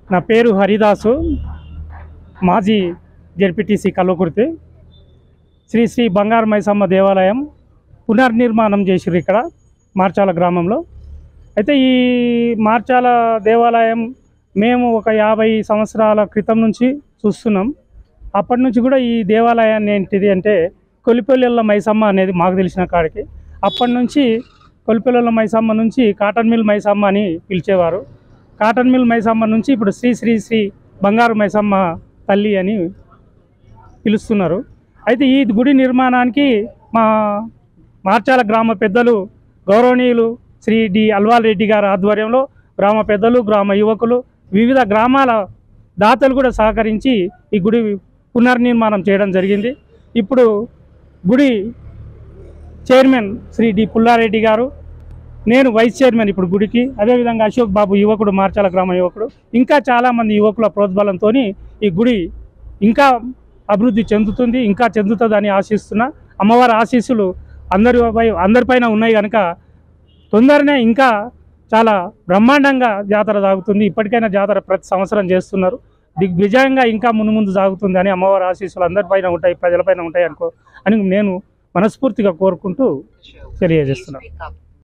నా పేరు హరిదాసు మాజీ జెడ్పీటీసీ కల్వకుర్తి శ్రీ శ్రీ బంగారు మైసమ్మ దేవాలయం పునర్నిర్మాణం చేసిర్రు ఇక్కడ మార్చాల గ్రామంలో అయితే ఈ మార్చాల దేవాలయం మేము ఒక యాభై సంవత్సరాల క్రితం నుంచి చూస్తున్నాం అప్పటి నుంచి కూడా ఈ దేవాలయాన్ని ఏంటిది అంటే కొలిపల్లిళ్ళ మైసమ్మ అనేది మాకు తెలిసిన కాడికి అప్పటి నుంచి కొలిపల్లిళ్ళ మైసమ్మ నుంచి కాటన్ మిల్ మైసమ్మ అని పిలిచేవారు కాటన్ మిల్ మైసమ్మ నుంచి ఇప్పుడు శ్రీ శ్రీ శ్రీ బంగారు మైసమ్మ తల్లి అని పిలుస్తున్నారు అయితే ఈ గుడి నిర్మాణానికి మా మార్చాల గ్రామ పెద్దలు గౌరవనీయులు శ్రీ డి అల్వాల్ రెడ్డి గారి ఆధ్వర్యంలో గ్రామ పెద్దలు గ్రామ యువకులు వివిధ గ్రామాల దాతలు కూడా సహకరించి ఈ గుడి పునర్నిర్మాణం చేయడం జరిగింది ఇప్పుడు గుడి చైర్మన్ శ్రీ డి పుల్లారెడ్డి గారు నేను వైస్ చైర్మన్ ఇప్పుడు గుడికి అదేవిధంగా అశోక్ బాబు యువకుడు మార్చాల గ్రామ యువకుడు ఇంకా చాలామంది యువకుల ప్రోద్బలంతో ఈ గుడి ఇంకా అభివృద్ధి చెందుతుంది ఇంకా చెందుతుందని ఆశిస్తున్నా అమ్మవారి ఆశీస్సులు అందరిపై అందరిపైన ఉన్నాయి కనుక తొందరనే ఇంకా చాలా బ్రహ్మాండంగా జాతర సాగుతుంది ఇప్పటికైనా జాతర ప్రతి సంవత్సరం చేస్తున్నారు దిగ్విజయంగా ఇంకా ముందు ముందు సాగుతుంది అని అమ్మవారి ఆశీస్సులు అందరిపైన ఉంటాయి ప్రజలపైన ఉంటాయి అనుకో అని నేను మనస్ఫూర్తిగా కోరుకుంటూ తెలియజేస్తున్నాను